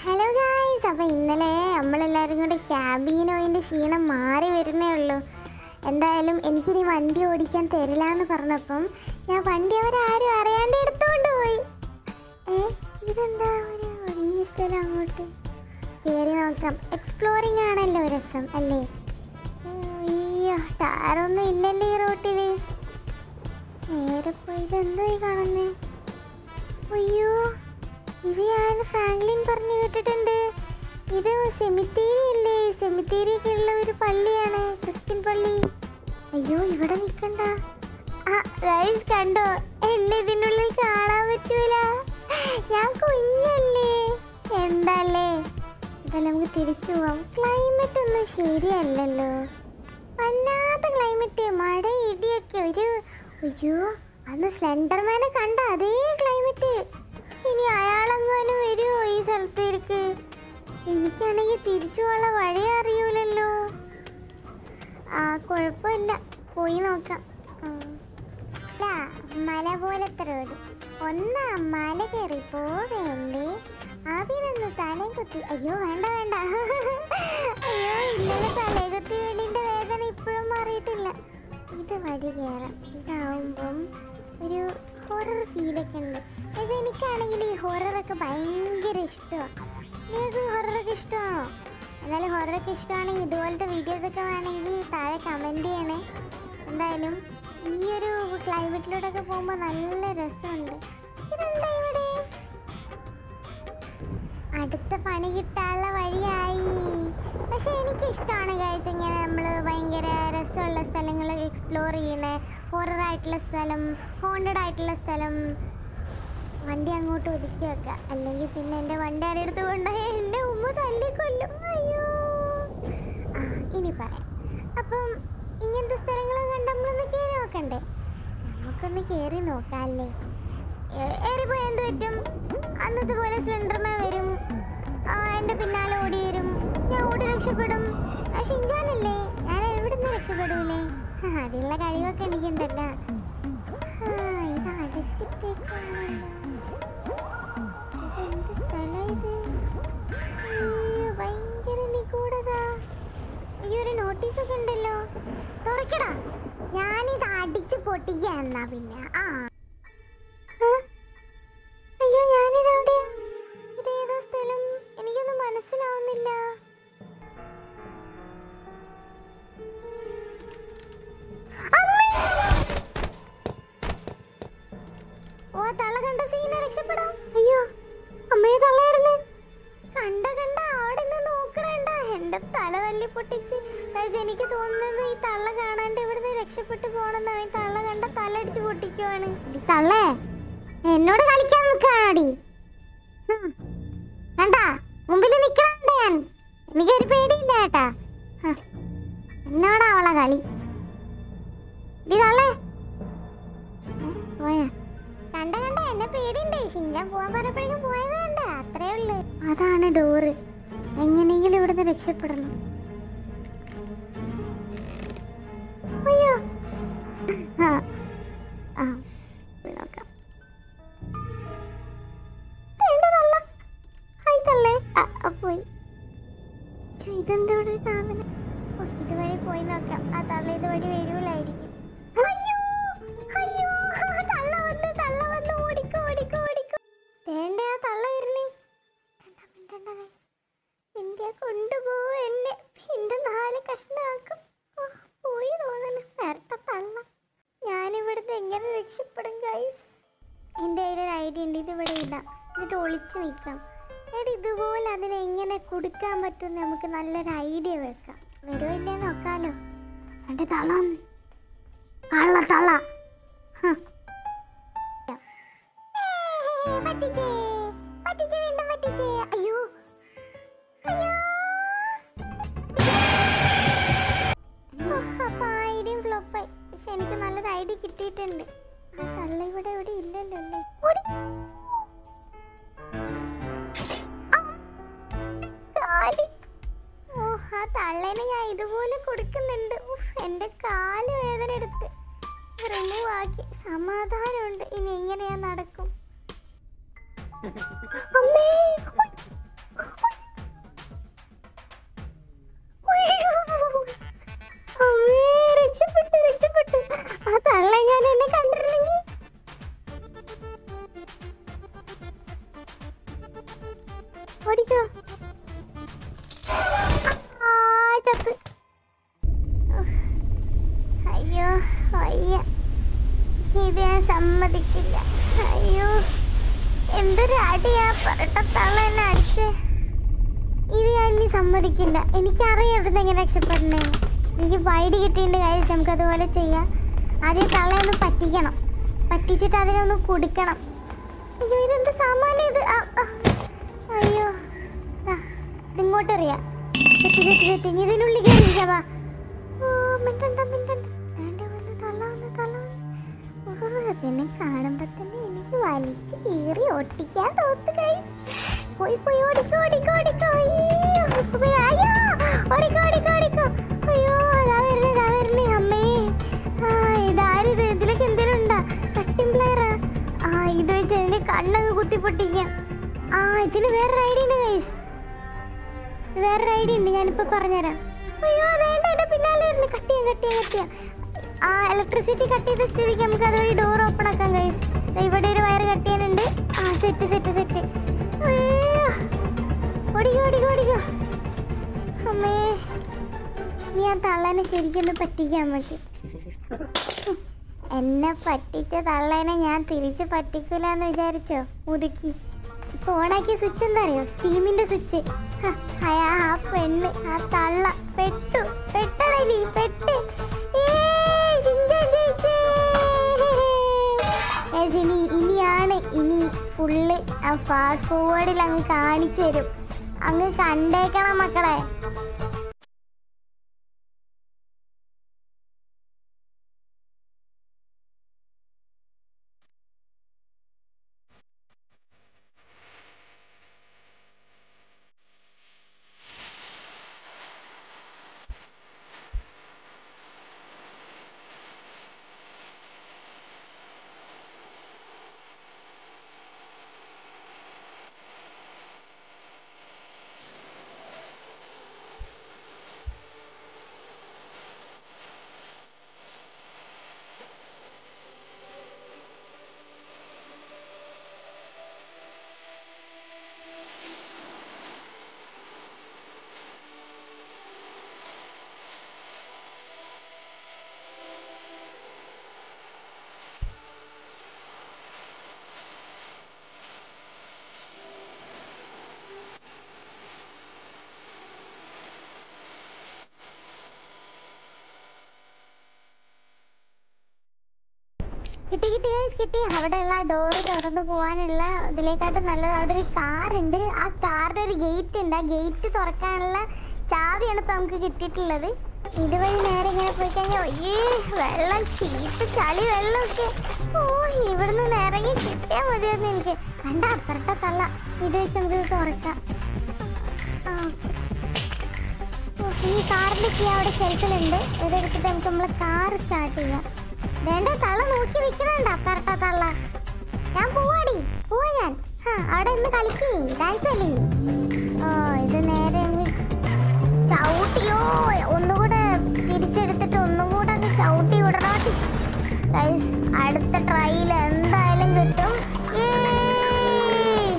Hello guys അപ്പോൾ ഇന്നലെ നമ്മളെല്ലാവരും കൂടി ക്യാമ്പിങ്ങിന് പോയതിൻ്റെ ക്ഷീണം മാറി വരുന്നേ ഉള്ളൂ എന്തായാലും എനിക്കിനി വണ്ടി ഓടിക്കാൻ തരില്ല എന്ന് പറഞ്ഞപ്പം ഞാൻ വണ്ടി അവരാരും അറിയാണ്ട് എടുത്തുകൊണ്ട് പോയി ഏ ഇതെന്താ ഒരു ഒഴിഞ്ഞ സ്ഥലം അങ്ങോട്ട് കയറി നോക്കാം എക്സ്പ്ലോറിംഗ് ആണല്ലോ രസം അല്ലേ ഏ, അയ്യോ ടാറൊന്നും ഇല്ലല്ലോ ഈ റോട്ടിൽ നേരെ പോയി ഇതെന്തോ ഈ കാണുന്നേ അയ്യോ ഇത് ഞാൻ ഫ്രാങ്ക്ലിൻ പറഞ്ഞു കേട്ടിട്ടുണ്ട് ഇത് സെമിത്തേരി അല്ലേ സെമിത്തേരി ഒക്കെ ഉള്ള ഒരു പള്ളിയാണ് ക്രിസ്ത്യൻ പള്ളി അയ്യോ ഇവിടെ നിൽക്കണ്ട ആ ഗൈസ് കണ്ടോ എന്നെ ഇതിനുള്ളിൽ കാണാൻ പറ്റൂല ഞാൻ കുഞ്ഞല്ലേ എന്താല്ലേ ഇപ്പൊ നമുക്ക് തിരിച്ചു പോവാം ക്ലൈമറ്റ് ഒന്നും ശരിയല്ലല്ലോ വല്ലാത്ത ക്ലൈമറ്റ് മഴ ഇടിയൊക്കെ ഒരു അയ്യോ അന്ന് സ്ലെൻഡർമാനെ കണ്ട അതേ ക്ലൈമറ്റ് ഇനി അയാളെങ്ങാനും വരുമോ ഈ സ്ഥലത്തേക്ക് എനിക്കാണെങ്കിൽ തിരിച്ചു പോകാനുള്ള വഴി അറിയൂലല്ലോ ആ കുഴപ്പമില്ല പോയി നോക്കാം ആ. അല്ല മല പോലത്തെ റോഡ് ഒന്ന് മല കയറി പോവേണ്ടേ അതിനൊന്ന് തലയും കുത്തി അയ്യോ വേണ്ട വേണ്ട അയ്യോ ഇന്നലെ തലയും കുത്തി വേണ്ടിന്റെ വേദന ഇപ്പോഴും മാറിയിട്ടില്ല ഇത് വഴി കയറാം ഇതാവുമ്പം ഒരു ഹൊറർ ഫീലൊക്കെ ഉണ്ട് പക്ഷേ എനിക്കാണെങ്കിൽ ഈ ഹൊററൊക്കെ ഭയങ്കര ഇഷ്ടമാണ് നിങ്ങൾക്ക് ഹൊററൊക്കെ ഇഷ്ടമാണോ എന്നാലും ഹൊററൊക്കെ ഇഷ്ടമാണെങ്കിൽ ഇതുപോലത്തെ വീഡിയോസൊക്കെ വേണമെങ്കിൽ താഴെ കമൻറ്റ് ചെയ്യണേ എന്തായാലും ഈ ഒരു ക്ലൈമറ്റിലൂടെയൊക്കെ പോകുമ്പോൾ നല്ല രസമുണ്ട് ഇതെന്താ ഇവിടെ അടുത്ത പണി കിട്ടാനുള്ള വഴിയായി പക്ഷെ എനിക്ക് ഇഷ്ടമാണ് ഗൈസ് ഇങ്ങനെ നമ്മൾ ഭയങ്കര രസമുള്ള സ്ഥലങ്ങൾ എക്സ്പ്ലോർ ചെയ്യണേ ഹൊറർ ആയിട്ടുള്ള സ്ഥലം ഹോണ്ടഡ് ആയിട്ടുള്ള സ്ഥലം വണ്ടി അങ്ങോട്ട് ഒതുക്കി വെക്കാം അല്ലെങ്കിൽ പിന്നെ എൻ്റെ വണ്ടി ആരെടുത്ത് കൊണ്ടുപോയി എൻ്റെ ഉമ്മ തല്ലിക്കൊല്ലും അയ്യോ ആ ഇനി പറയാം അപ്പം ഇങ്ങനത്തെ സ്ഥലങ്ങൾ കണ്ട് നമ്മളൊന്ന് കയറി നോക്കണ്ടേ നമുക്കൊന്ന് കയറി നോക്കാം അല്ലേ ഏറിപ്പോയി എന്ത് പറ്റും അന്നത്തെ പോലെ സ്ലെൻഡർമാൻ വരും ആ, എൻ്റെ പിന്നാലെ ഓടി വരും ഞാൻ ഓടി രക്ഷപ്പെടും പക്ഷെ ഇഞ്ചാനല്ലേ ഞാൻ എവിടുന്ന് രക്ഷപ്പെടൂലേ ആ, അതിനുള്ള കഴിവൊക്കെ എനിക്കുണ്ടല്ലോ ആ, ഇത് അടച്ചിട്ടേക്കാണല്ലോ ഇതെന്ത് സ്ഥലാ ഇത്? അയ്യോ, ഭയങ്കര നിഗൂഢത. അയ്യോ, ഒരു നോട്ടീസ് ഒക്കെ ഉണ്ടല്ലോ തുറക്കടാ ഞാനിത് അടിച്ച് പൊട്ടിക്കുക എന്നാ പിന്നെ ആ ആ? അയ്യോ ഞാനിത് എവിടെയാ ഇതേതാ സ്ഥലം എനിക്കൊന്നും മനസ്സിലാവുന്നില്ല അമ്മേ! ഓ തള്ള കണ്ട സീന രക്ഷപ്പെടാം അയ്യോ അമ്മയെ തള്ളയായിരുന്നു കണ്ട കണ്ട അവിടെ നിന്ന് നോക്കണണ്ട എന്റെ തല തല്ലി പൊട്ടിച്ച് guys, എനിക്ക് തോന്നുന്നത് ഈ തള്ള കാണാണ്ട് ഇവിടുന്ന് രക്ഷപ്പെട്ടു പോണെന്നാണ് ഈ തള്ള കണ്ട തല അടിച്ച് പൊട്ടിക്കുവാണ് ഈ തള്ളേ എന്നോട് കളിക്കാൻ നിൽക്കാണോടി കണ്ടാ മുമ്പിൽ നിൽക്കണുണ്ട് ഞാൻ എനിക്കൊരു പേടിയില്ല കേട്ടാ ഹ, എന്നോടാ അവളെ കളി ഈ തള്ളേ ഏ, പോയാ കണ്ട കണ്ട എന്നെ പേടിയുണ്ട് ഷിഞ്ചാൻ പോവാൻ പറഞ്ഞപ്പോഴേക്കും പോയത് കണ്ട അത്രേ ഉള്ളു അതാണ് ഡോറ് എങ്ങനെയെങ്കിലും ഇവിടുന്ന് രക്ഷപ്പെടണം അയ്യോ ആ ആ പോയി നോക്കാം വേണ്ട തള്ള. ഹായ് തള്ളേ. ആ, ആ, പോയി ഛെ, ഇതെന്താ ഇവിടെ ഒരു സാധനം ഓ, ഇതുവഴി പോയി നോക്കാം ആ തള്ള ഇതുവഴി വരൂലായിരിക്കും അയ്യോ അയ്യോ തള്ള വന്ന് തള്ള വന്ന് ഓടിക്കോ ഓടിക്കോ ഓടിക്കോ വേണ്ട ആ തള്ള വരുന്നേ മിണ്ടണ്ട, മിണ്ടണ്ട guys. ഇന്ത്യ കൊണ്ടുപോകും എന്നെ എന്റെ നാല് കഷ്ണമാക്കും ഓ, പോയി തോന്നല് നേരത്തെ തള്ള ഞാനിവിടുന്ന് എങ്ങനെ രക്ഷപ്പെടും ഗൈസ് എൻ്റെ കയ്യിലൊരു ഐഡിയ ഉണ്ട് ഇത് ഇവിടെ ഇടാം എന്നിട്ട് ഒളിച്ച് നിൽക്കാം എന്നിട്ട് ഇതുപോലെ അതിനെ എങ്ങനെ കൊടുക്കാൻ പറ്റുമെന്ന് നമുക്ക് നല്ലൊരു ഐഡിയ വെക്കാം വരുമോ ഇല്ലേ നോക്കാലോ എൻ്റെ തള്ള വന്ന്. കള്ള തള്ള ഹ. ഏ, പറ്റിച്ചേ പറ്റിച്ചേ വീണ്ടും പറ്റിച്ചേ അയ്യോ അയ്യോ ഓ, അപ്പൊ ആ ഐഡിയയും ഫ്ലോപ്പായി പക്ഷെ എനിക്ക് നല്ലൊരു ഐഡിയ കിട്ടിയിട്ടുണ്ട് ആ തള്ള ഇവിടെ ഇവിടെ ഇല്ലല്ലോ അല്ലേ ഓടി. ആ, കാല്. ഓ ആ തള്ളേനെ ഞാൻ ഇതുപോലെ കൊടുക്കുന്നുണ്ട് ഉഫ്, എന്റെ കാല് വേദന എടുത്ത് റിമൂവ് ആക്കി സമാധാനമുണ്ട് ഇനി എങ്ങനെ ഞാൻ നടക്കും അമ്മേ ഓടിക്കോ ആ, ചത്ത് ഉഫ്. അയ്യോ വയ്യ ഇത് ഞാൻ സമ്മതിക്കില്ല അയ്യോ എന്തൊരു അടിയാ പറട്ടത്തള്ള എന്നെ അടിച്ചേ ഇത് ഞാൻ ഇനി സമ്മതിക്കില്ല എനിക്കറിയാം ഇവിടുന്ന് എങ്ങനെ രക്ഷപ്പെടണേ എനിക്ക് വൈഡ് കിട്ടിയിട്ട് കാര്യം നമുക്ക് അതുപോലെ ചെയ്യാം ആദ്യം തള്ളയൊന്ന് പറ്റിക്കണം പറ്റിച്ചിട്ട് അതിനൊന്ന് കുടിക്കണം അയ്യോ ഇതെന്ത് സാമാന്യം ഇത് ആ, ആ. അയ്യോ ദാ, ഇതിങ്ങോട്ട് എറിയാം തെറ്റി തെറ്റി തെറ്റി ഇനി ഇതിനുള്ളിൽ കയറിയിരിക്കാവാ ഓ മിണ്ടണ്ട മിണ്ടണ്ട വേണ്ട വന്ന് തള്ള വന്ന് തള്ള വന്ന് ഓ അതിനെ കാണുമ്പോ തന്നെ എനിക്ക് വലിച്ച് കീറി ഒട്ടിക്കാൻ തോന്നു ഗൈസ് പോയി പോയി ഓടിക്കോ ഓടിക്കോ ഓടിക്കോ അയ്യോ ഇപ്പൊ പോയി, അയ്യോ ഓടിക്കോ ഓടിക്കോ ഓടിക്കോ അയ്യോ അതാ വരുന്നേ അതാ വരുന്നേ അമ്മേ ആ ഇതാരിത് ഇതിലൊക്കെ എന്തേലും ഉണ്ടാ കട്ടിംഗ് പ്ലെയറാ ആ ഇത് വെച്ച് അതിന്റെ കണ്ണൊക്കെ കുത്തി പൊട്ടിക്കാം ആ ഇതിന് വേറൊരു ഐഡിയ ഉണ്ട് ഗൈസ് വേറൊരു ഐഡിയ ഉണ്ട് ഞാനിപ്പോ പറഞ്ഞുതരാം അയ്യോ അതേണ്ട എന്റെ പിന്നാലെ വരുന്നു കട്ട് ചെയ്യാം കട്ട് ചെയ്യാം കട്ട് ചെയ്യാം ആ ഇലക്ട്രിസിറ്റി കട്ട് ചെയ്ത സ്ഥിതിക്ക് നമുക്ക് അതുവഴി ഡോർ ഓപ്പൺ ആക്കാം ഗൈസ് ഇവിടെ ഒരു വയർ കട്ട് ചെയ്യാനുണ്ട് ആ സെറ്റ് സെറ്റ് സെറ്റ് ഓടിക്കോ ഓടിക്കോ ഓടിക്കോ അമ്മേ നീ ആ തള്ളനെ ശരിക്കൊന്ന് പറ്റിക്കാൻ പറ്റി എന്നെ പറ്റിച്ച തള്ളേനെ ഞാൻ തിരിച്ച് പറ്റിക്കൂലെന്ന് വിചാരിച്ചോ മുതുക്കി ഇപ്പൊ ഓണാക്കിയ സ്വിച്ച് എന്താ അറിയോ സ്റ്റീമിന്റെ സ്വിച്ച് അയാ ആ പെണ്ണ് ആ തള്ള പെട്ടു പെട്ടട നീ പെട്ട് ഏയ്, ഷിൻചാൻ ജയിച്ചേ. Guys, ഇനി ഇനിയാണ് ഇനി ഫുള്ള് ആ ഫാസ്റ്റ് ഫോർവേഡിൽ അങ്ങ് കാണിച്ചു തരും അങ്ങ് കണ്ടേക്കണം മക്കളെ കിട്ടി കിട്ടി guys, കിട്ടി അവിടെയുള്ള ഡോറ് തുറന്നു പോകാനുള്ള ഇതിലേക്കാട്ട് നല്ലത് അവിടെ ഒരു കാർ ഉണ്ട് ആ കാറിന്റെ ഒരു ഗേറ്റ് ഉണ്ട് ആ ഗേറ്റ് തുറക്കാനുള്ള ചാവിയാണ് ഇപ്പൊ നമുക്ക് കിട്ടിയിട്ടുള്ളത് ഇതുവഴി നേരെ ഇങ്ങനെ പോയി കഴിഞ്ഞാൽ ഒയ്യേ വെള്ളം ചീത്ത ചളി വെള്ളമൊക്കെ ഓ ഇവിടുന്ന് ഒന്ന് ഇറങ്ങി കിട്ടിയാൽ മതിയായിരുന്നു എനിക്ക് കണ്ട അപ്പുറത്തെ തള്ള ഇത് വെച്ച് നമുക്ക് ഇത് തുറക്കാം ആ, ഓ, ഈ കാറിന്റെ കീ അവിടെ ഷെൽഫിലുണ്ട് ഇതെടുത്തിട്ട് നമുക്ക് നമ്മളെ കാർ സ്റ്റാർട്ട് ചെയ്യാം വേണ്ട തള്ള നോക്കി നിൽക്കുന്നുണ്ട് അപ്പറട്ട തള്ള ഞാൻ പോവാടി പോവാ ഞാൻ ഹാ അവിടെ നിന്ന് കളിക്കേ ഡാൻസ് കളി ഓ ഇത് നേരെ അങ്ങ് ചവിട്ടിയോ ഒന്നുകൂടെ തിരിച്ചെടുത്തിട്ട് ഒന്നും കൂടെ അങ്ങ് ചവിട്ടി വിടണോ ഗൈസ് അടുത്ത ട്രൈയിൽ എന്തായാലും കിട്ടും ഏയ്!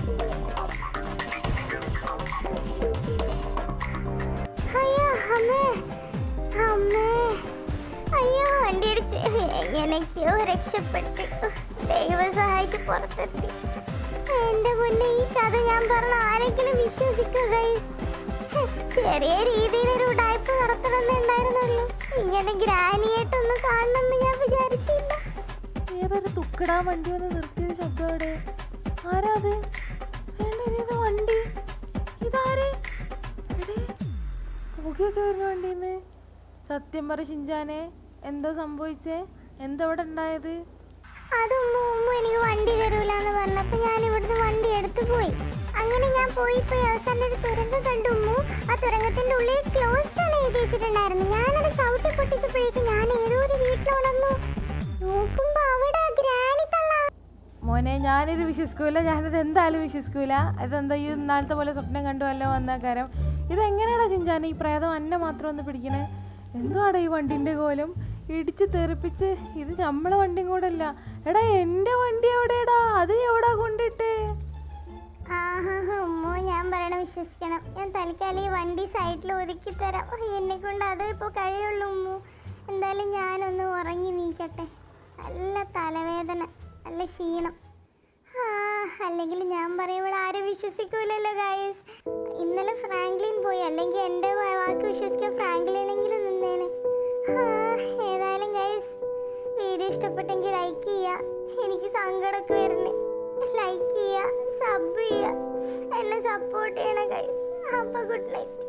അയ്യോ അമ്മേ അമ്മേ അയ്യോ വണ്ടി അടിച്ച് എങ്ങനെയൊക്കെയോ രക്ഷപ്പെട്ട് ദൈവം സഹായിച്ച് പുറത്തെത്തി എന്റെ മുന്നേ ഈ കഥ ഞാൻ പറഞ്ഞ ആരെങ്കിലും വിശ്വസിക്കുക ഗൈസ് ചെറിയ രീതിയിൽ ഒരു ഉടായ്പ നടത്തണമെന്നുണ്ടായിരുന്നുള്ളൂ ഇങ്ങനെ ഗ്രാനിയായിട്ടൊന്നും കാണണമെന്ന് ഞാൻ വിചാരിച്ചില്ല ഏതൊരു തുക്കടാ വണ്ടി വന്ന് നിർത്തിയ ശബ്ദം അവിടെ ആരാ അത് വേണ്ട ഇതേത് വണ്ടി ഇതാര് എടേ, പുകയൊക്കെ വരുന്ന വണ്ടിന്ന് സത്യം പറ ഷിഞ്ചാനെ എന്താ സംഭവിച്ചേ എന്താ ഇവിടെ ഉണ്ടായത് അതും ഉമ്മ എനിക്ക് വണ്ടി തരൂലെന്ന് പറഞ്ഞപ്പോ ഞാൻ ഇവിടുന്ന് വണ്ടി എടുത്തു പോയി അങ്ങനെ ഞാൻ പോയി പോയി അവസാനം ഒരു തുരങ്കം കണ്ടു ഉമ്മു ആ തുരങ്കത്തിന്റെ ഉള്ളിൽ ക്ലോസ്ഡ് ആണ് എഴുതി വെച്ചിട്ടുണ്ടായിരുന്നു ഞാനത് ചവിട്ടി പൊട്ടിച്ചപ്പോഴേക്കും ഞാൻ ഏതോ ഒരു വീട്ടിലുണർന്നു നോക്കുമ്പോ അവിടെ ഗ്രാനി തള്ള മോനെ ഞാനിത് വിശ്വസിക്കൂല ഞാനിത് എന്തായാലും വിശ്വസിക്കൂല ഇതെന്താ ഈ ഇന്നാളത്തെ പോലെ സ്വപ്നം കണ്ടു വല്ലോ വന്ന കാര്യം ഇതെങ്ങനെയാടാ ചിഞ്ചാനെ ഈ പ്രേതം അന്നെ മാത്രം ഒന്ന് പിടിക്കണേ എന്തുവാടാ ഈ വണ്ടിന്റെ കോലം ഇടിച്ച് തെറിപ്പിച്ച് ഇത് നമ്മളെ വണ്ടിയും കൂടെ അല്ല എടാ എൻ്റെ വണ്ടി എവിടെയാടാ അത് എവിടാ കൊണ്ടിട്ടേ ആഹാ, ഉമ്മു ഞാൻ വിശ്വസിക്കണം ഞാൻ തൽക്കാലം ഈ വണ്ടി സൈഡിൽ ഒതുക്കി തരാം എന്നെ കൊണ്ട് അതേ ഇപ്പോൾ കഴിയുള്ളൂ ഉമ്മു എന്തായാലും ഞാനൊന്ന് ഉറങ്ങി നീക്കട്ടെ നല്ല തലവേദന നല്ല ക്ഷീണം ആ അല്ലെങ്കിൽ ഞാൻ പറയും ഇവിടെ ആരും വിശ്വസിക്കൂലല്ലോ ഗായസ് ഇന്നലെ ഫ്രാങ്ക്ലിൻ പോയി അല്ലെങ്കിൽ എൻ്റെ വാ- വാക്ക് വിശ്വസിക്കാൻ ഫ്രാങ്ക്ലിനെങ്കിലും നിന്നേനെ ആ ഏതായാലും ഗൈസ് വീഡിയോ ഇഷ്ടപ്പെട്ടെങ്കിൽ ലൈക്ക് ചെയ്യുക എനിക്ക് സങ്കടമൊക്കെ വരുന്നേ ലൈക്ക് ചെയ്യുക സബ് ചെയ്യുക എന്നെ സപ്പോർട്ട് ചെയ്യണം ഗൈസ് അപ്പോൾ ഗുഡ് നൈറ്റ്